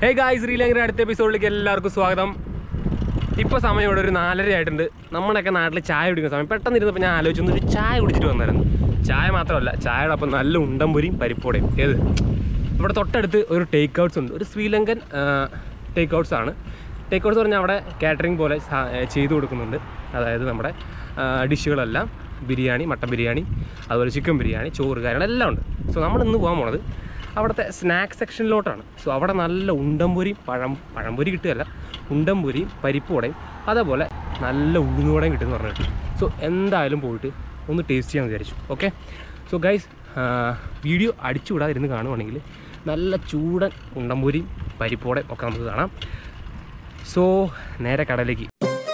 ഹേ ഗായ് ശ്രീലങ്കയുടെ അടുത്ത എപ്പിസോഡിലേക്ക് എല്ലാവർക്കും സ്വാഗതം ഇപ്പോൾ സമയം ഇവിടെ ഒരു നാലര ആയിട്ടുണ്ട് നമ്മുടെയൊക്കെ നാട്ടിൽ ചായ കുടിക്കുന്ന സമയം പെട്ടെന്ന് ഇരുന്നപ്പോൾ ഞാൻ ആലോചിച്ചു ഒരു ചായ കുടിച്ചിട്ട് വന്നായിരുന്നു ചായ മാത്രമല്ല ചായയുടെ ഒപ്പം നല്ല ഉണ്ടംപൊരിയും പരിപ്പോടയും ഏത് ഇവിടെ തൊട്ടടുത്ത് ഒരു ടേക്ക് ഔട്ട്സ് ഉണ്ട് ഒരു ശ്രീലങ്കൻ ടേക്ക് ഔട്ട്സ് ആണ് ടേക്ക് ഔട്ട്സ് പറഞ്ഞാൽ അവിടെ കാറ്ററിംഗ് പോലെ സാ- ഏ, ചെയ്തു കൊടുക്കുന്നുണ്ട് അതായത് നമ്മുടെ ആ, ഡിഷുകളെല്ലാം ബിരിയാണി മട്ടൻ ബിരിയാണി അതുപോലെ ചിക്കൻ ബിരിയാണി ചോറ് കാര്യങ്ങളെല്ലാം ഉണ്ട് സോ നമ്മൾ ഇന്ന് പോകാൻ പോണത് അവിടുത്തെ സ്നാക്ക് സെക്ഷനിലോട്ടാണ് സോ അവിടെ നല്ല ഉണ്ടംപൊരിയും പഴം പഴംപൊരി കിട്ടുകയല്ല ഉണ്ടംപൊരിയും പരിപ്പുവടയും അതേപോലെ നല്ല ഉഴുന്നുവടയും കിട്ടുമെന്ന് പറഞ്ഞിട്ട് സോ എന്തായാലും പോയിട്ട് ഒന്ന് ടേസ്റ്റ് ചെയ്യാൻ വിചാരിച്ചു ഓക്കെ സോ ഗൈസ് വീഡിയോ അടിച്ചുവിടാതിരുന്ന് കാണുവാണെങ്കിൽ നല്ല ചൂടൻ ഉണ്ടംപൊരിയും പരിപ്പുവടയും ഒക്കെ നമുക്ക് കാണാം സോ നേരെ കടലേക്ക്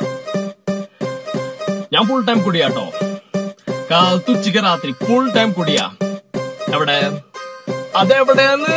ഞാൻ ഫുൾ ടൈം കുടിയാട്ടോ കാലത്ത് ഉച്ചക്ക് രാത്രി ഫുൾ ടൈം കുടിയാ എവിടെ അതെവിടെയാണ്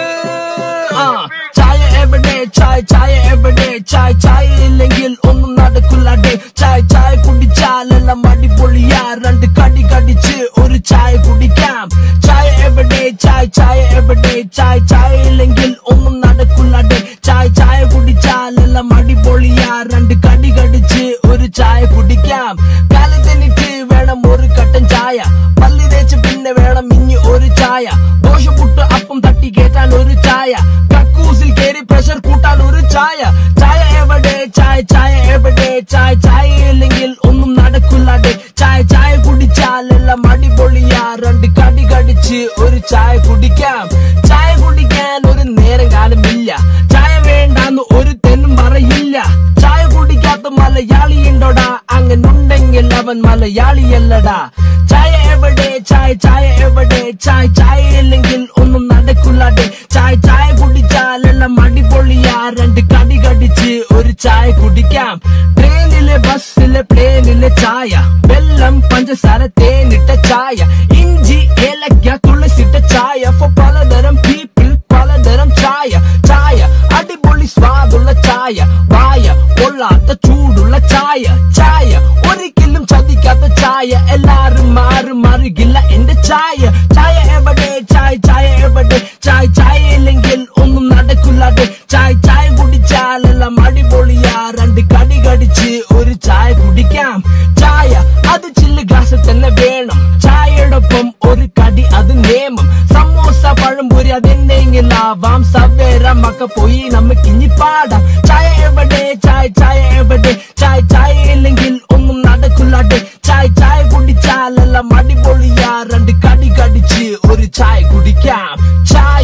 ആ ചായ എവിടെ ചായ ചായ എവിടെ ചായ ചായ ഇല്ലെങ്കിൽ ഒന്നും നടക്കില്ല ചായ ചായ കുടിച്ചാലെല്ലാം അടിപൊളിയാ രണ്ട് കടി കടിച്ച് ഒരു ചായ കുടിക്കാം ചായ എവിടെ ചായ ചായ എവിടെ ചായ ചായ ഇല്ലെങ്കിൽ ഒന്നും നടക്കില്ല ചായ ചായ കുടിച്ചാലെല്ലാം അടിപൊളിയാ രണ്ട് കടി കടിച്ച് ഒരു ചായ കുടിക്കാം കാലത്തെനിക്ക് വേണം ഒരു കട്ടൻ ചായ പല്ലി തേച്ച് പിന്നെ വേണം ഇനി ഒരു ചായ ദോശ പുട്ട് അപ്പം തട്ടി കേട്ടാൻ ഒരു ചായ കക്കൂസിൽ കേറി പ്രഷർ കൂട്ടാൻ ഒരു ചായ ചായ എവിടെ ചായ ചായ എവിടെ ചായ ചായ ഇല്ലെങ്കിൽ ഒന്നും നടക്കില്ലാതെ ചായ ചായ കുടിച്ചാലെല്ലാം അടിപൊളിയാ രണ്ട് കടി കടിച്ച് ഒരു ചായ കുടിക്കാം ചായ കുടിക്കാൻ ഒരു നേരം കാലമില്ല ചായ വേണ്ടാന്ന് ഒരു തെന്നും പറയില്ല ചായ കുടിക്കാത്ത മലയാളി ഉണ്ടോടാ അങ്ങനുണ്ടെങ്കിൽ അവൻ മലയാളിയല്ലടാ ചായ എവിടെ ചായ ചായ എവിടെ ചായ ചായ ഇല്ലെങ്കിൽ ഒന്നും നടക്കില്ലാതെ ചായ ചായ കുടിച്ചാലെല്ലാം അടിപൊളിയാ രണ്ട് കടി കടിച്ച് ഒരു ചായ കുടിക്കാം ട്രെയിനിലെ ബസ്സിലെ പ്ലെയിനിലെ ചായ വെള്ളം പഞ്ചസാര തേനിട്ട ചായ ഇഞ്ചി ഏലക്ക തുളസിട്ട ചായ for പലതരം പീപ്പിൾ പലതരം ചായ ചായ അടിപൊളി സ്വാദുള്ള ചായ വായ പൊള്ളാത്ത ചൂടുള്ള ചായ ചായ ഒരിക്കലും ചതിക്കാത്ത ചായ എല്ലാരും മാറി മറികില്ല എന്റെ ചായ ചായ എവിടെ ചായ ചായ എവിടെ ചായ ചായ ഇല്ലെങ്കിൽ ഒന്നും നടക്കില്ലാതെ ചായ ചായ കുടിച്ചാലെല്ലാം അടിപൊളിയാ രണ്ട് കടി കടിച്ച് ഒരു ചായ കുടിക്കാം ചായ അത് ചില്ല് ഗ്ലാസ് തന്നെ വേണം ചായയോടൊപ്പം ഒരു കടി അത് നിയമം സമോസ പഴംപൊരി അതെന്തെങ്കിലാവാം സവേരമൊക്കെ പോയി നമുക്ക് ഇനി പാടാം ചായ എവിടെ ചായ ചായ എവിടെ ചായ ചായ ഇല്ലെങ്കിൽ ഒന്നും നടക്കില്ലാതെ ചായ ചായ കുടിച്ചാലെല്ലാം അടിപൊളിയാ രണ്ട് കടി കടിച്ച് ഒരു ചായ കുടിക്കാം ചായ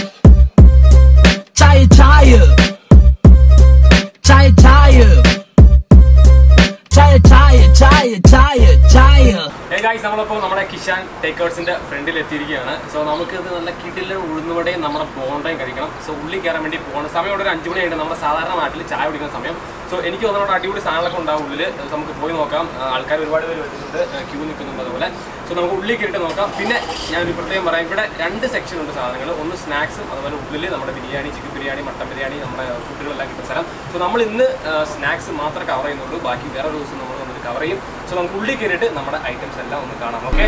ചായ ചായ ചായ ചായ ചായ ചായ ചായ ചായ ചായ ഹേ ഗായ്സ് നമ്മളിപ്പോൾ നമ്മുടെ കിഷാൻ ടേക്ക് ഔട്ട്സിന്റെ ഫ്രണ്ടിൽ എത്തിയിരിക്കുകയാണ് സോ നമുക്ക് ഇത് നല്ല കിടിലൻ ഉഴുന്നുവടയും നമ്മുടെ ബോണ്ടയും കഴിക്കണം സോ ഉള്ളിൽ കയറാൻ വേണ്ടി പോകണം സമയം ഇവിടെ ഒരു അഞ്ച് മണിയായിട്ട് നമ്മുടെ സാധാരണ നാട്ടിൽ ചായ കുടിക്കുന്ന സമയം സോ എനിക്ക് തോന്നുന്നു അവിടെ അടിപൊളി സാധനങ്ങളൊക്കെ ഉണ്ടാവും ഉള്ളിൽ സോ നമുക്ക് പോയി നോക്കാം ആ, ആൾക്കാർ ഒരുപാട് പേര് വരുന്നുണ്ട് ക്യൂ നിൽക്കുന്നുണ്ട് അതുപോലെ സോ നമുക്ക് ഉള്ളിൽ കയറിയിട്ട് നോക്കാം പിന്നെ ഞാനൊരു പ്രത്യേകം പറയാം ഇവിടെ രണ്ട് സെക്ഷൻ ഉണ്ട് സാധനങ്ങൾ ഒന്ന് സ്നാക്സും അതുപോലെ ഉള്ളിൽ നമ്മുടെ ബിരിയാണി ചിക്കൻ ബിരിയാണി മട്ടൻ ബിരിയാണി നമ്മുടെ ഫുഡുകളെല്ലാം കിട്ടുന്ന സ്ഥലം സോ നമ്മൾ ഇന്ന് സ്നാക്സ് മാത്രമേ കവർ ചെയ്യുന്നുള്ളൂ ബാക്കി വേറെ ദിവസം നമ്മൾ വന്നിട്ട് കവർ ചെയ്യും സോ നമുക്ക് ഉള്ളിൽ കയറിയിട്ട് നമ്മുടെ ഐറ്റംസ് എല്ലാം ഒന്ന് കാണാം ഓക്കെ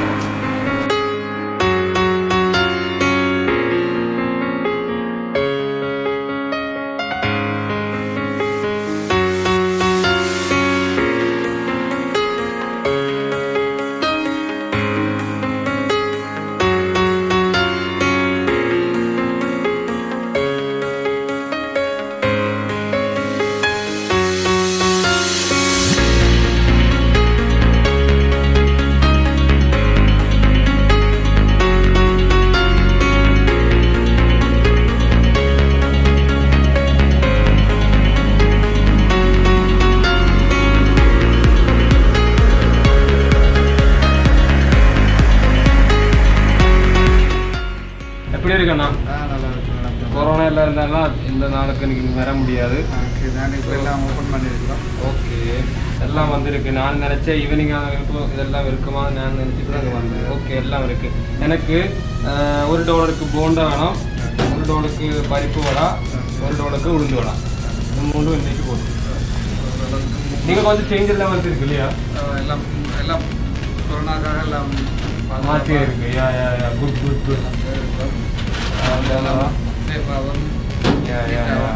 எப்படி இருக்கண்ணா கொரோனா எல்லாம் இருந்தாலும் இந்த நாளுக்கு எனக்கு வர முடியாது எல்லாம் ஓப்பன் பண்ணியிருக்கிறோம் ஓகே எல்லாம் வந்திருக்கு நான் நினைச்ச ஈவினிங் இருக்கும் இதெல்லாம் இருக்குமா நான் நினைச்சிட்டு தான் வந்தேன் ஓகே எல்லாம் இருக்கு எனக்கு அஹ், ஒரு டாலருக்கு போண்டா வேணும் ஒரு டாலருக்கு பருப்பு வடை ஒரு டாலருக்கு உளுந்து வடை இது மூணும் இன்னைக்கு போதும் நீங்க கொஞ்சம் சேஞ்ச் எல்லாம் வந்துருக்கு இல்லையா எல்லாம் எல்லாம் கொரோனாக்காக எல்லாம் மாற்றி இருக்கு yeah yeah yeah good good good சேஃபாகவும் யா யா யா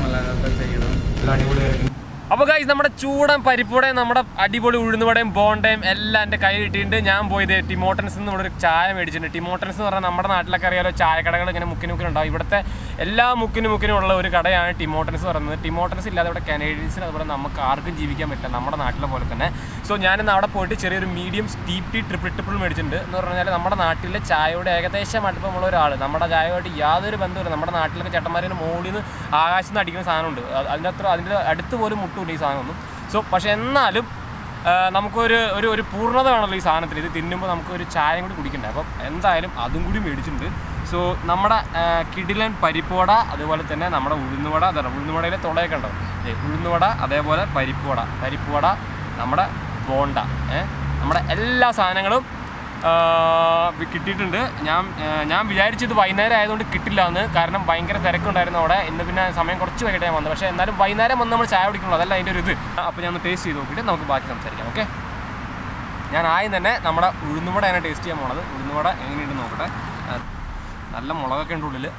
അപ്പോൾ ഗൈസ് നമ്മുടെ ചൂടൻ പരിപ്പുടയും നമ്മുടെ അടിപൊളി ഉഴുന്നുവടയും ബോണ്ടയും എല്ലാം എൻ്റെ കയ്യിൽ കിട്ടിയിട്ടുണ്ട് ഞാൻ പോയത് ടിമോട്ടൻസ് എന്ന് ഇവിടെ ഒരു ചായ മേടിച്ചിട്ടുണ്ട് ടിമോട്ടൻസ് എന്ന് പറഞ്ഞാൽ നമ്മുടെ നാട്ടിലൊക്കെ അറിയാലോ ചായക്കടകൾ ഇങ്ങനെ മുക്കിന് മുക്കിനുണ്ടാവും ഇവിടുത്തെ എല്ലാ മുക്കിനും മുക്കിനും ഉള്ള ഒരു കടയാണ് ടിമോട്ടൻസ് പറയുന്നത് ടിമോട്ടൻസ് ഇല്ലാതെ ഇവിടെ കനേഡിയൻസിന് അതുപോലെ നമുക്ക് ആർക്കും ജീവിക്കാൻ പറ്റില്ല നമ്മുടെ നാട്ടിലെ പോലെ തന്നെ സോ ഞാനിന്ന് അവിടെ പോയിട്ട് ചെറിയൊരു medium steep tea triple triple മേടിച്ചിട്ടുണ്ട് എന്ന് പറഞ്ഞാൽ നമ്മുടെ നാട്ടിലെ ചായയുടെ ഏകദേശം അടുപ്പമുള്ള ഒരാൾ നമ്മുടെ ചായയുമായിട്ട് യാതൊരു ബന്ധമില്ല നമ്മുടെ നാട്ടിലൊക്കെ ചേട്ടന്മാരിന് മുകളിൽ നിന്ന് ആകാശത്ത് നിന്ന് അടിക്കുന്ന സാധനമുണ്ട് അത് അതിൻ്റെ അത്ര അതിൻ്റെ അടുത്ത് പോലും മുട്ടൂല ഈ സാധനമൊന്നും സോ പക്ഷേ എന്നാലും ആ, നമുക്കൊരു ഒരു ഒരു പൂർണ്ണത വേണമല്ലോ ഈ സാധനത്തിൽ ഇത് തിന്നുമ്പോൾ നമുക്കൊരു ചായയും കൂടി കുടിക്കണ്ടേ അപ്പം എന്തായാലും അതും കൂടി മേടിച്ചിട്ടുണ്ട് സോ നമ്മുടെ ആ, കിടിലൻ പരിപ്പുവട അതുപോലെ തന്നെ നമ്മുടെ ഉഴുന്നുവട അതാണ് ഉഴുന്നുവടയിലെ തുളയൊക്കെ ഉണ്ടാവും ദേ, ഉഴുന്നുവട അതേപോലെ പരിപ്പുവട പരിപ്പുവട നമ്മുടെ ബോണ്ട ഏ നമ്മുടെ എല്ലാ സാധനങ്ങളും ആ, കിട്ടിയിട്ടുണ്ട് ഞാൻ ആ, ഞാൻ വിചാരിച്ചത് വൈകുന്നേരം ആയതുകൊണ്ട് കിട്ടില്ല എന്ന് കാരണം ഭയങ്കര തിരക്കുണ്ടായിരുന്നു അവിടെ ഇന്ന് പിന്നെ സമയം കുറച്ച് വൈകിട്ട് ഞാൻ വന്നത് പക്ഷേ എന്നാലും വൈകുന്നേരം വന്ന് നമ്മൾ ചായ കുടിക്കണല്ലോ അതല്ല അതിൻ്റെ ഒരു ഇത് അപ്പോൾ ഞാൻ ഒന്ന് ടേസ്റ്റ് ചെയ്ത് നോക്കിയിട്ട് നമുക്ക് ബാക്കി സംസാരിക്കാം ഓക്കെ ഞാൻ ആദ്യം തന്നെ നമ്മുടെ ഉഴുന്നുവടയാണ് ടേസ്റ്റ് ചെയ്യാൻ പോണത് ഉഴുന്നുവട എങ്ങനെയുണ്ട് നോക്കട്ടെ ആ, നല്ല മുളകൊക്കെ ഉണ്ട് ഉള്ളിൽ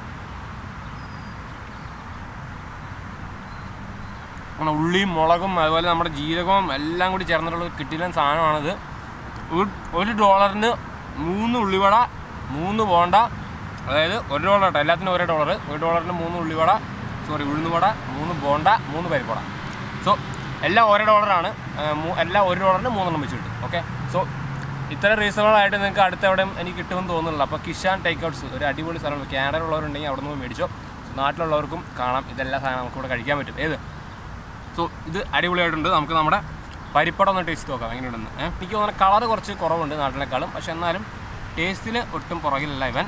അങ്ങനെ ഉള്ളിയും മുളകും അതുപോലെ നമ്മുടെ ജീരകവും എല്ലാം കൂടി ചേർന്നിട്ടുള്ള ഒരു കിട്ടില്ല സാധനമാണിത് ഒരു ഒരു ഡോളറിന് മൂന്ന് ഉള്ളിവട മൂന്ന് ബോണ്ട അതായത് ഒരു ഡോളർ കേട്ടോ എല്ലാത്തിനും ഒരേ ഡോളർ ഒരു ഡോളറിന് മൂന്ന് ഉള്ളിവട സോറി ഉഴുന്നുവട മൂന്ന് ബോണ്ട മൂന്ന് പരിപ്പട സോ എല്ലാം ഓരോ ഡോളറാണ് ആ, മൂ- എല്ലാം ഒരു ഡോളറിന് മൂന്നെണ്ണം വെച്ച് കിട്ടും ഓക്കെ സോ ഇത്ര റീസണബിൾ ആയിട്ട് നിങ്ങൾക്ക് അടുത്ത എവിടെയും എനിക്ക് കിട്ടുമെന്ന് തോന്നുന്നില്ല അപ്പോൾ കിഷാൻ ടേക്ക് ഔട്ട്സ് ഒരു അടിപൊളി സ്ഥലമാണ് കാനഡയിലുള്ളവരുണ്ടെങ്കിൽ അവിടെ നിന്ന് മേടിച്ചോ നാട്ടിലുള്ളവർക്കും കാണാം ഇതെല്ലാം സാധനം നമുക്ക് ഇവിടെ കഴിക്കാൻ പറ്റും ഏത് സോ ഇത് അടിപൊളിയായിട്ടുണ്ട് നമുക്ക് നമ്മുടെ പരിപ്പടം ഒന്ന് ടേസ്റ്റ് നോക്കാം എങ്ങനെയുണ്ടെന്ന് ഏഹ് എനിക്ക് തോന്നുന്ന കളർ കുറച്ച് കുറവുണ്ട് നാട്ടിനേക്കാളും പക്ഷെ എന്നാലും ടേസ്റ്റിൽ ഒട്ടും പുറകിലല്ല ഇവൻ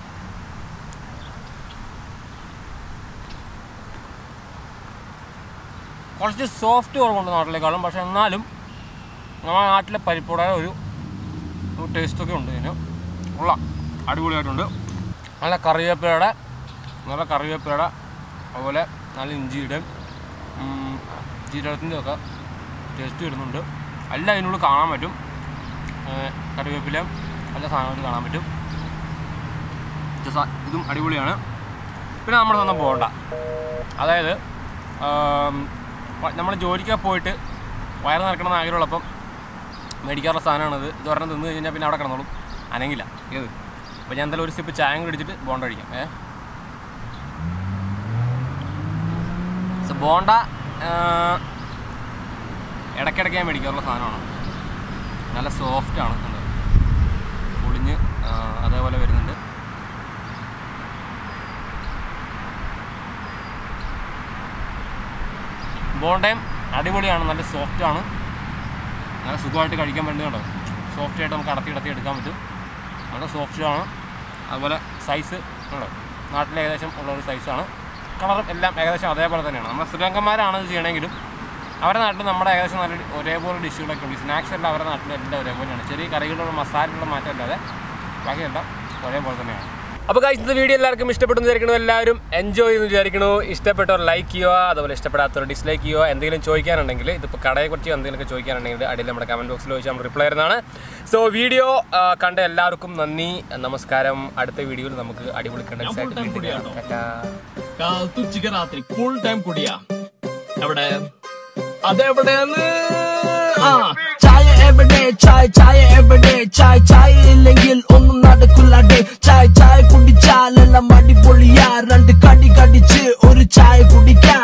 കുറച്ച് സോഫ്റ്റ് കുറവുണ്ട് നാട്ടിലേക്കാളും പക്ഷെ എന്നാലും നമ്മുടെ നാട്ടിലെ പരിപ്പുടയുടെ ഒരു ഒരു ടേസ്റ്റൊക്കെ ഉണ്ട് ഇതിന് കൊള്ളാം അടിപൊളിയായിട്ടുണ്ട് നല്ല കറിവേപ്പിലയുടെ നല്ല കറിവേപ്പിലയുടെ അതുപോലെ നല്ല ഇഞ്ചിയുടെ ഉം, ജീരകത്തിൻ്റെ ഒക്കെ ടേസ്റ്റ് വരുന്നുണ്ട് എല്ലാം അതിനുള്ളിൽ കാണാൻ പറ്റും ഏഹ് കറിവേപ്പില എല്ലാ സാധനങ്ങളും കാണാൻ പറ്റും ഇത് സ- ഇതും അടിപൊളിയാണ് പിന്നെ നമ്മൾ തന്നെ പോകണ്ട അതായത് നമ്മൾ ജോലിക്കൊക്കെ പോയിട്ട് വയറ് നിറക്കണം എന്ന് ആഗ്രഹമുള്ളപ്പം മേടിക്കാറുള്ള സാധനമാണിത് ഇത് ഒരെണ്ണം തിന്ന് കഴിഞ്ഞാൽ പിന്നെ അവിടെ കിടന്നോളും അനങ്ങില്ല ഏത് അപ്പോൾ ഞാൻ എന്തായാലും ഒരു സിപ്പ് ചായ കൂടി അടിച്ചിട്ട് ബോണ്ട കഴിക്കാം ഏ സോ ബോണ്ട ഇടയ്ക്കിടയ്ക്ക് ഞാൻ മേടിക്കാറുള്ള സാധനമാണ് നല്ല സോഫ്റ്റാണ് കണ്ടോ പൊളിഞ്ഞ് ആ, അതേപോലെ വരുന്നുണ്ട് ബോണ്ടയും അടിപൊളിയാണ് നല്ല സോഫ്റ്റ് ആണ് നല്ല സുഖമായിട്ട് കഴിക്കാൻ പറ്റുന്നുണ്ടോ സോഫ്റ്റ് ആയിട്ട് നമുക്ക് അടത്തി അടത്തി എടുക്കാൻ പറ്റും നല്ല സോഫ്റ്റ് ആണ് അതുപോലെ സൈസ് ഉണ്ടോ നാട്ടിൽ ഏകദേശം ഉള്ള ഒരു സൈസാണ് കളറും എല്ലാം ഏകദേശം അതേപോലെ തന്നെയാണ് നമ്മുടെ ശ്രീലങ്കന്മാരാണ് ഇത് ചെയ്യണമെങ്കിലും അവരുടെ നാട്ടിൽ നമ്മുടെ ഏകദേശം നല്ല ഒരേപോലെ ഡിഷുകളൊക്കെ ഉണ്ട് സ്നാക്സ് എല്ലാം അവരുടെ നാട്ടിൽ എല്ലാം ഒരേപോലെയാണ് ചെറിയ കറികളുള്ള മസാലയുള്ള മാറ്റം അല്ലാതെ ബാക്കിയെല്ലാം ഒരേപോലെ തന്നെയാണ് അപ്പോൾ കഴിച്ച വീഡിയോ എല്ലാവർക്കും ഇഷ്ടപ്പെട്ടെന്ന് വിചാരിക്കണു എല്ലാവരും എൻജോയ് ചെയ്യുന്നു വിചാരിക്കണു ഇഷ്ടപ്പെട്ടവർ ലൈക്ക് ചെയ്യുക അതുപോലെ ഇഷ്ടപ്പെടാത്തവർ ഡിസ്ലൈക്ക് ചെയ്യുക എന്തെങ്കിലും ചോദിക്കാനുണ്ടെങ്കിൽ ഇതിപ്പോൾ കടയെക്കുറിച്ച് എന്തെങ്കിലുമൊക്കെ ചോദിക്കാനുണ്ടെങ്കിൽ അടിയിൽ നമ്മുടെ കമൻറ്റ് ബോക്സിൽ ചോദിച്ചാൽ നമ്മൾ റിപ്ലൈ തരുന്നതാണ് സോ വീഡിയോ കണ്ട എല്ലാവർക്കും നന്ദി നമസ്കാരം അടുത്ത വീഡിയോയിൽ നമുക്ക് അടിപൊളി കണ്ടൻസ് ആയിട്ട് വീണ്ടും കാണാം ടാറ്റാ. കാൽത്തുച്ചിക രാത്രി ഫുൾ ടൈം കുടിയാ എവിടെ അതെവിടെയാണ് ആ ചായ എവിടെ ചായ ചായ എവിടെ ചായ ചായ ഇല്ലെങ്കിൽ ഒന്നും നടക്കില്ലാടെ ചായ ചായ കുടിച്ചാലെല്ലാം അടിപൊളിയാ രണ്ട് കടി കടിച്ച് ഒരു ചായ കുടിക്കാൻ